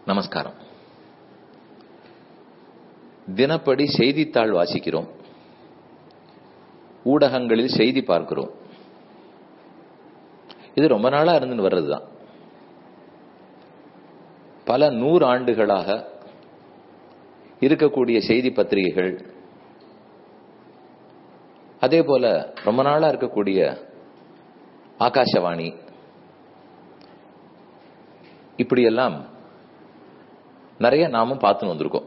நமஸ்காரம் தினப்படி செய்தித்தாள் வாசிக்கிறோம் ஊடகங்களில் செய்தி பார்க்கிறோம் இது ரொம்ப நாளா இருந்துன்னு வர்றதுதான் பல நூறு ஆண்டுகளாக இருக்கக்கூடிய செய்தி பத்திரிகைகள் அதே போல ரொம்ப நாளா இருக்கக்கூடிய ஆகாசவாணி இப்படியெல்லாம் நிறைய நாமும் பார்த்துன்னு வந்திருக்கோம்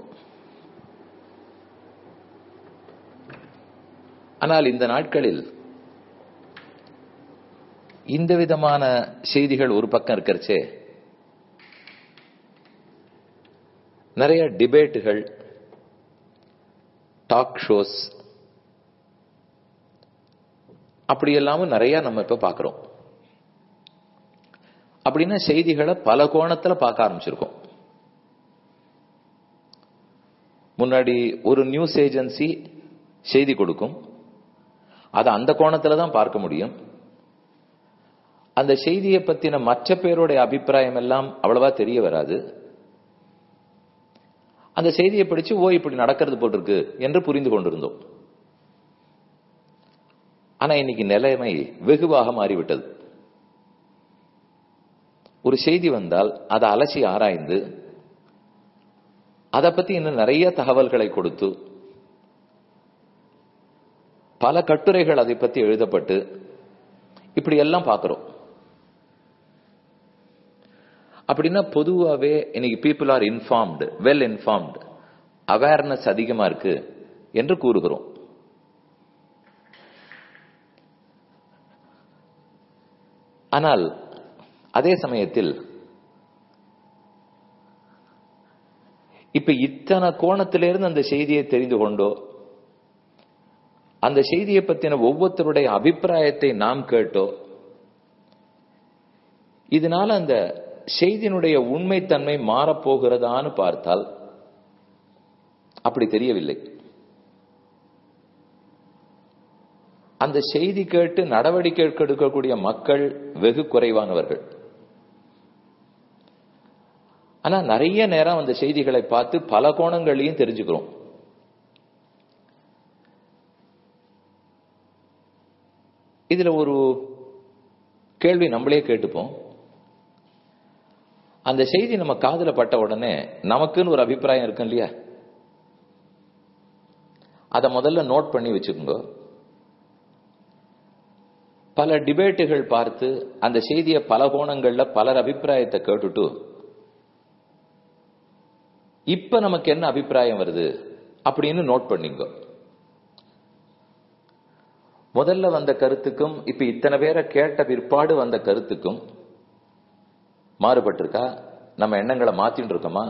ஆனால் இந்த நாட்களில் இந்த விதமான செய்திகள் ஒரு பக்கம் இருக்கிறச்சே நிறைய டிபேட்டுகள் டாக் ஷோஸ் அப்படி எல்லாமும் நிறைய நம்ம இப்ப பாக்குறோம் அப்படின்னா செய்திகளை பல கோணத்துல பார்க்க ஆரம்பிச்சிருக்கோம் முன்னாடி ஒரு நியூஸ் ஏஜென்சி செய்தி கொடுக்கும் அதை அந்த கோணத்துல தான் பார்க்க முடியும் அந்த செய்தியை பத்தின மற்ற பேருடைய அபிப்பிராயம் எல்லாம் அவ்வளவா தெரிய வராது அந்த செய்தியை படிச்சு ஓ இப்படி நடக்கிறது போட்டிருக்கு என்று புரிந்து கொண்டிருந்தோம் ஆனா இன்னைக்கு நிலைமை வெகுவாக மாறிவிட்டது ஒரு செய்தி வந்தால் அதை அலசி ஆராய்ந்து அதை பத்தி இன்னும் நிறைய தகவல்களை கொடுத்து பல கட்டுரைகள் அதை பத்தி எழுதப்பட்டு இப்படி எல்லாம் பார்க்கிறோம் அப்படின்னா பொதுவாகவே இன்னைக்கு people are informed well informed awareness அதிகமா இருக்கு என்று கூறுகிறோம் ஆனால் அதே சமயத்தில் இப்ப இத்தனை கோணத்திலிருந்து அந்த செய்தியை தெரிந்து கொண்டோ அந்த செய்தியை பத்தின ஒவ்வொருத்தருடைய அபிப்பிராயத்தை நாம் கேட்டோ இதனால அந்த செய்தியினுடைய உண்மைத்தன்மை மாறப்போகிறதான்னு பார்த்தால் அப்படி தெரியவில்லை அந்த செய்தி கேட்டு நடவடிக்கை எடுக்கக்கூடிய மக்கள் வெகு குறைவானவர்கள் ஆனா நிறைய நேரம் அந்த செய்திகளை பார்த்து பல கோணங்களையும் தெரிஞ்சுக்கிறோம் இதுல ஒரு கேள்வி நம்மளே கேட்டுப்போம் அந்த செய்தி நம்ம காதல பட்ட உடனே நமக்குன்னு ஒரு அபிப்பிராயம் இருக்கும் இல்லையா அதை முதல்ல நோட் பண்ணி வச்சுக்கோங்க பல டிபேட்டுகள் பார்த்து அந்த செய்தியை பல கோணங்கள்ல பலர் அபிப்பிராயத்தை கேட்டுட்டு இப்ப நமக்கு என்ன அபிப்பிராயம் வருது அப்படின்னு நோட் பண்ணிங்க முதல்ல வந்த கருத்துக்கும் இப்ப இத்தனை பேரை கேட்ட பிற்பாடு வந்த கருத்துக்கும் மாறுபட்டிருக்கா நம்ம எண்ணங்களை மாத்தின்னு இருக்கோமா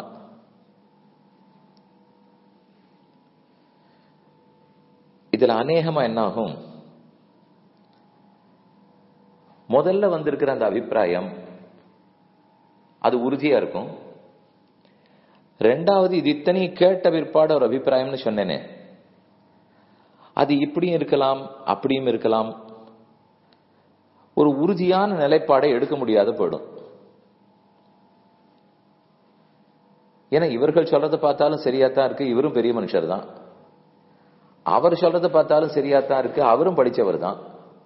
இதுல அநேகமா என்ன ஆகும் முதல்ல வந்திருக்கிற அந்த அபிப்பிராயம் அது உறுதியா இருக்கும் ரெண்டாவது இது இத்தனையும் கேட்ட பிற்பாடு ஒரு அபிப்பிராயம்னு சொன்னேனே அது இப்படியும் இருக்கலாம் அப்படியும் இருக்கலாம் ஒரு உறுதியான நிலைப்பாடை எடுக்க முடியாத போயிடும் ஏன்னா இவர்கள் சொல்றதை பார்த்தாலும் சரியாத்தான் இருக்கு இவரும் பெரிய மனுஷர் தான் அவர் சொல்றதை பார்த்தாலும் சரியாத்தான் இருக்கு அவரும் படிச்சவர் தான்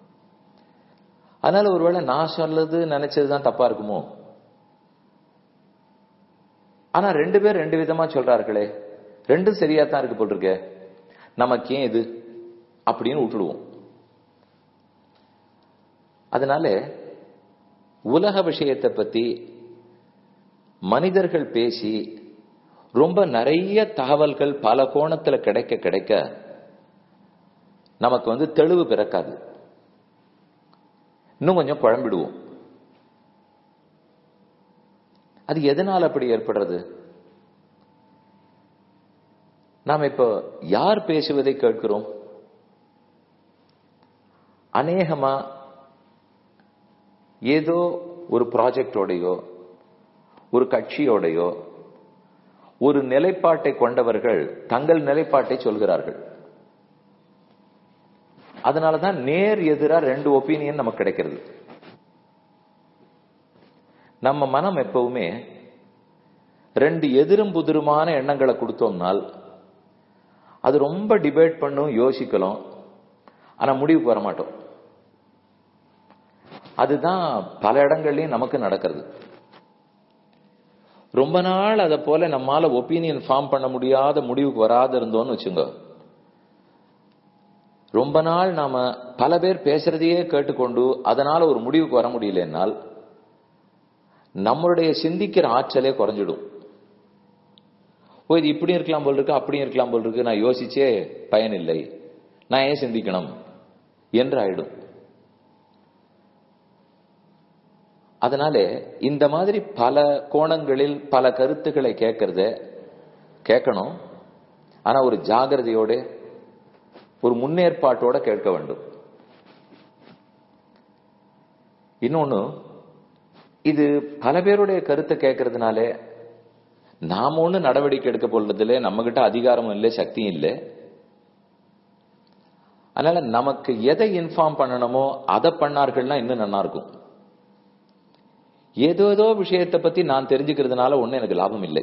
அதனால ஒருவேளை நான் சொல்றது நினைச்சதுதான் தப்பா இருக்குமோ ஆனா ரெண்டு பேர் ரெண்டு விதமா சொல்றார்களே ரெண்டும் சரியாத்தான் இருக்கு போட்டிருக்க நமக்கு ஏன் இது அப்படின்னு விட்டுடுவோம் அதனால உலக விஷயத்தை பத்தி மனிதர்கள் பேசி ரொம்ப நிறைய தகவல்கள் பல கோணத்துல கிடைக்க கிடைக்க நமக்கு வந்து தெளிவு பிறக்காது இன்னும் கொஞ்சம் குழம்பிடுவோம் அது எதனால் அப்படி ஏற்படுறது நாம் இப்போ யார் பேசுவதை கேட்கிறோம் அநேகமா ஏதோ ஒரு ப்ராஜெக்டோடையோ ஒரு கட்சியோடையோ ஒரு நிலைப்பாட்டை கொண்டவர்கள் தங்கள் நிலைப்பாட்டை சொல்கிறார்கள் அதனாலதான் நேர் எதிரா ரெண்டு ஒப்பீனியன் நமக்கு கிடைக்கிறது நம்ம மனம் எப்பவுமே ரெண்டு எதிரும் புதிருமான எண்ணங்களை கொடுத்தோம்னால் அது ரொம்ப டிபேட் பண்ணும் யோசிக்கலாம் ஆனா முடிவுக்கு வர மாட்டோம் அதுதான் பல இடங்கள்லயும் நமக்கு நடக்கிறது ரொம்ப நாள் அதை போல நம்மால ஒப்பீனியன் ஃபார்ம் பண்ண முடியாத முடிவுக்கு வராத இருந்தோம்னு வச்சுங்க ரொம்ப நாள் நாம பல பேர் பேசுறதையே கேட்டுக்கொண்டு அதனால ஒரு முடிவுக்கு வர முடியலன்னால் நம்மளுடைய சிந்திக்கிற ஆற்றலே குறைஞ்சிடும் ஓ இது இப்படி இருக்கலாம் போல் இருக்கு அப்படியும் இருக்கலாம் போல் இருக்கு நான் யோசிச்சே பயனில்லை நான் ஏன் சிந்திக்கணும் என்று ஆயிடும் அதனால இந்த மாதிரி பல கோணங்களில் பல கருத்துக்களை கேட்கறத கேட்கணும் ஆனா ஒரு ஜாகிரதையோட ஒரு முன்னேற்பாட்டோட கேட்க வேண்டும் இன்னொன்னு இது பல பேருடைய கருத்தை கேட்கறதுனால நாம ஒண்ணு நடவடிக்கை எடுக்க போறதுல நம்ம கிட்ட அதிகாரமும் இல்லை சக்தியும் இல்லை அதனால நமக்கு எதை இன்ஃபார்ம் பண்ணணுமோ அதை பண்ணார்கள்னா இன்னும் நல்லா இருக்கும் ஏதோ ஏதோ விஷயத்தை பத்தி நான் தெரிஞ்சுக்கிறதுனால ஒண்ணு எனக்கு லாபம் இல்லை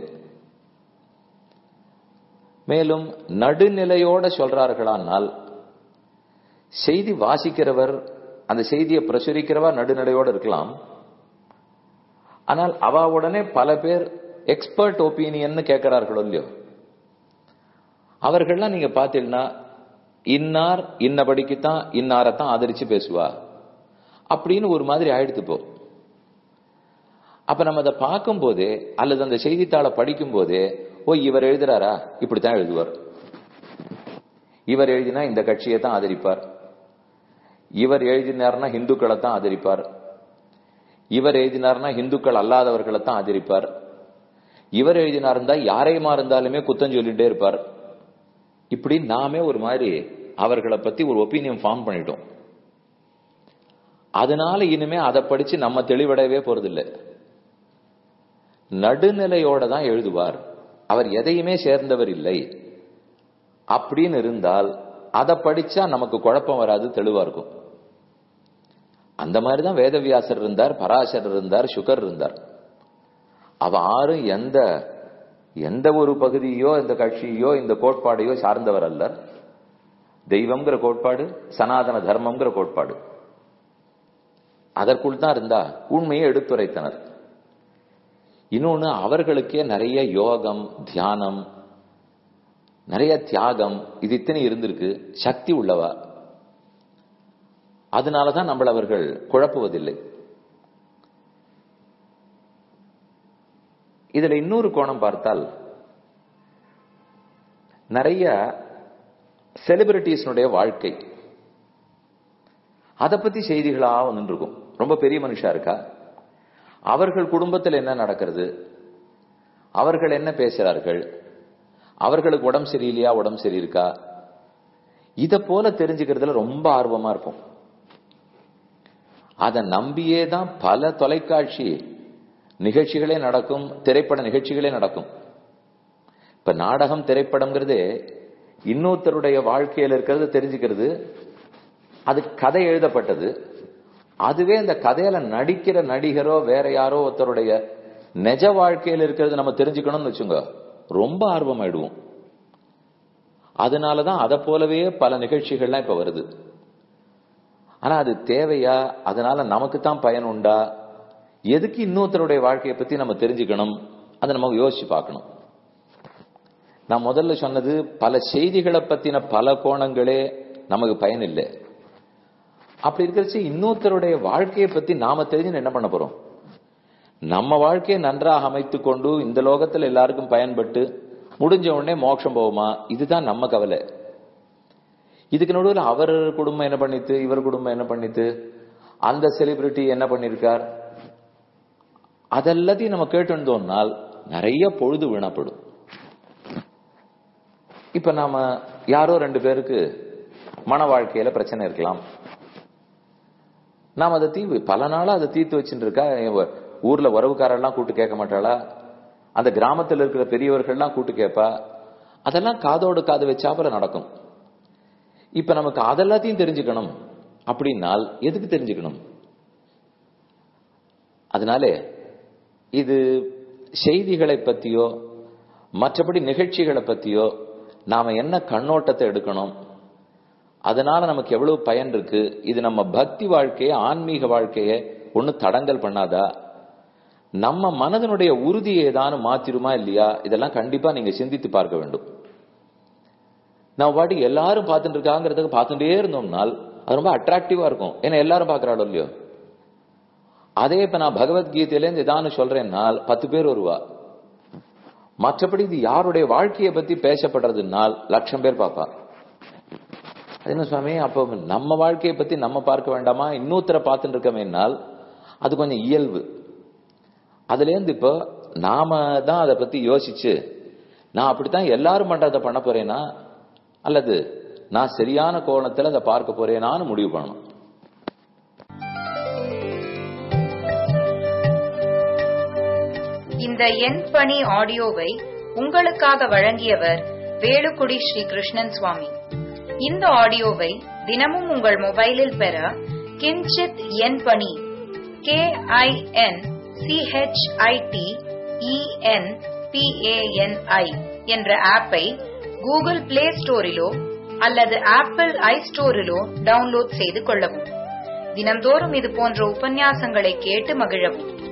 மேலும் நடுநிலையோட சொல்றார்களானால் செய்தி வாசிக்கிறவர் அந்த செய்தியை பிரசுரிக்கிறவர் நடுநிலையோட இருக்கலாம் ஆனால் அவ உடனே பல பேர் எக்ஸ்பர்ட் ஒப்பீனியன் கேட்கிறார்களோ இல்லையோ அவர்கள்லாம் நீங்க பாத்தீங்கன்னா இன்னார் இன்னபடிக்குத்தான் இன்னாரத்தான் ஆதரிச்சு பேசுவா அப்படின்னு ஒரு மாதிரி ஆயிடுத்து போ அப்ப நம்ம அதை பார்க்கும் போதே அல்லது அந்த செய்தித்தாளை படிக்கும் போதே ஓ இவர் எழுதுறாரா இப்படித்தான் எழுதுவார் இவர் எழுதினா இந்த கட்சியை தான் ஆதரிப்பார் இவர் எழுதினார்னா இந்துக்களை தான் ஆதரிப்பார் இவர் எழுதினார்னா இந்துக்கள் அல்லாதவர்களை தான் ஆதரிப்பார் இவர் எழுதினார் இருந்தா யாரையுமா இருந்தாலுமே குத்தம் சொல்லிட்டே இருப்பார் இப்படி நாமே ஒரு மாதிரி அவர்களை பத்தி ஒரு ஒப்பீனியன் ஃபார்ம் பண்ணிட்டோம் அதனால இனிமே அதை படிச்சு நம்ம தெளிவடையவே போறதில்லை நடுநிலையோட தான் எழுதுவார் அவர் எதையுமே சேர்ந்தவர் இல்லை அப்படின்னு இருந்தால் அதை படிச்சா நமக்கு குழப்பம் வராது தெளிவா இருக்கும் அந்த மாதிரிதான் வேதவியாசர் இருந்தார் பராசரர் இருந்தார் சுகர் இருந்தார் அவ ஆறும் எந்த எந்த ஒரு பகுதியோ இந்த கட்சியோ இந்த கோட்பாடையோ சார்ந்தவர் அல்லர் தெய்வம்ங்கிற கோட்பாடு சனாதன தர்மம்ங்கிற கோட்பாடு அதற்குள் தான் இருந்தா உண்மையை எடுத்துரைத்தனர் இன்னொன்னு அவர்களுக்கே நிறைய யோகம் தியானம் நிறைய தியாகம் இது இத்தனை இருந்திருக்கு சக்தி உள்ளவா அதனாலதான் நம்மள அவர்கள் குழப்புவதில்லை இதுல இன்னொரு கோணம் பார்த்தால் நிறைய செலிபிரிட்டிஸ்னுடைய வாழ்க்கை அதை பத்தி செய்திகளா வந்து இருக்கும் ரொம்ப பெரிய மனுஷா இருக்கா அவர்கள் குடும்பத்தில் என்ன நடக்கிறது அவர்கள் என்ன பேசுறார்கள் அவர்களுக்கு உடம்பு சரியில்லையா உடம்பு சரியிருக்கா இத போல தெரிஞ்சுக்கிறதுல ரொம்ப ஆர்வமா இருக்கும் அதை நம்பியே தான் பல தொலைக்காட்சி நிகழ்ச்சிகளே நடக்கும் திரைப்பட நிகழ்ச்சிகளே நடக்கும் இப்ப நாடகம் திரைப்படம்ங்கிறது இன்னொருத்தருடைய வாழ்க்கையில் இருக்கிறது தெரிஞ்சுக்கிறது அது கதை எழுதப்பட்டது அதுவே இந்த கதையில நடிக்கிற நடிகரோ வேற யாரோ ஒருத்தருடைய நிஜ வாழ்க்கையில் இருக்கிறது நம்ம தெரிஞ்சுக்கணும்னு வச்சுங்க ரொம்ப ஆர்வமாயிடுவோம் அதனாலதான் அதை போலவே பல நிகழ்ச்சிகள்லாம் இப்ப வருது ஆனா அது தேவையா அதனால நமக்கு தான் பயன் உண்டா எதுக்கு இன்னொருத்தருடைய வாழ்க்கையை பத்தி நம்ம தெரிஞ்சுக்கணும் அதை நம்ம யோசிச்சு பார்க்கணும் நான் முதல்ல சொன்னது பல செய்திகளை பத்தின பல கோணங்களே நமக்கு பயன் இல்லை அப்படி இருக்கிறச்சு இன்னொருத்தருடைய வாழ்க்கையை பத்தி நாம தெரிஞ்சு என்ன பண்ண போறோம் நம்ம வாழ்க்கையை நன்றாக அமைத்து கொண்டு இந்த லோகத்தில் எல்லாருக்கும் பயன்பட்டு முடிஞ்ச உடனே மோட்சம் போகுமா இதுதான் நம்ம கவலை இதுக்கு நடுவில் அவர் குடும்பம் என்ன பண்ணித்து இவர் குடும்பம் என்ன பண்ணித்து அந்த செலிபிரிட்டி என்ன பண்ணிருக்கார் அதெல்லாத்தையும் நம்ம கேட்டுருந்தோம்னால் நிறைய பொழுது வீணப்படும் இப்ப நாம யாரோ ரெண்டு பேருக்கு மன வாழ்க்கையில பிரச்சனை இருக்கலாம் நாம் அதை தீவு பல நாளா அதை தீர்த்து வச்சுட்டு இருக்கா ஊர்ல உறவுக்காரெல்லாம் கூட்டு கேட்க மாட்டாளா அந்த கிராமத்தில் இருக்கிற பெரியவர்கள்லாம் கூட்டு கேட்பா அதெல்லாம் காதோடு காது வச்சாப்புல நடக்கும் இப்ப நமக்கு அதெல்லாத்தையும் தெரிஞ்சுக்கணும் அப்படின்னால் எதுக்கு தெரிஞ்சுக்கணும் அதனால இது செய்திகளை பத்தியோ மற்றபடி நிகழ்ச்சிகளை பத்தியோ நாம என்ன கண்ணோட்டத்தை எடுக்கணும் அதனால நமக்கு எவ்வளவு பயன் இருக்கு இது நம்ம பக்தி வாழ்க்கைய ஆன்மீக வாழ்க்கைய ஒண்ணு தடங்கல் பண்ணாதா நம்ம மனதனுடைய உறுதியை ஏதானு மாத்திருமா இல்லையா இதெல்லாம் கண்டிப்பா நீங்க சிந்தித்து பார்க்க வேண்டும் நம்ம பாட்டி எல்லாரும் பார்த்துட்டு இருக்காங்கிறதுக்கு பார்த்துட்டே இருந்தோம்னால் அது ரொம்ப அட்ராக்டிவா இருக்கும் ஏன்னா எல்லாரும் பாக்குறாளோ இல்லையோ அதே இப்ப நான் பகவத்கீதையிலேருந்து ஏதானு சொல்றேன்னால் பத்து பேர் வருவா மற்றபடி இது யாருடைய வாழ்க்கையை பத்தி பேசப்படுறதுனால் லட்சம் பேர் பார்ப்பா அது என்ன சுவாமி அப்போ நம்ம வாழ்க்கையை பத்தி நம்ம பார்க்க வேண்டாமா இன்னொருத்தரை பார்த்துட்டு இருக்கமேனால் அது கொஞ்சம் இயல்பு அதுல இருந்து இப்போ நாம தான் அதை பத்தி யோசிச்சு நான் அப்படித்தான் எல்லாரும் பண்றதை பண்ண போறேனா அல்லது நான் சரியான கோணத்துல அதை பார்க்க போறேனான்னு முடிவு பண்ணணும் இந்த எண் பணி ஆடியோவை உங்களுக்காக வழங்கியவர் வேலுக்குடி ஸ்ரீ கிருஷ்ணன் சுவாமி இந்த ஆடியோவை தினமும் உங்கள் மொபைலில் பெற கிஞ்சித் எண் பணி கே ஐ என் சிஹெச்ஐடி இஎன் பிஏஎன்ஐ என்ற ஆப்பை கூகுள் பிளே ஸ்டோரிலோ அல்லது ஆப்பிள் ஐ ஸ்டோரிலோ டவுன்லோட் செய்து கொள்ளவும் தினம்தோறும் இது போன்ற உபன்யாசங்களை கேட்டு மகிழவும்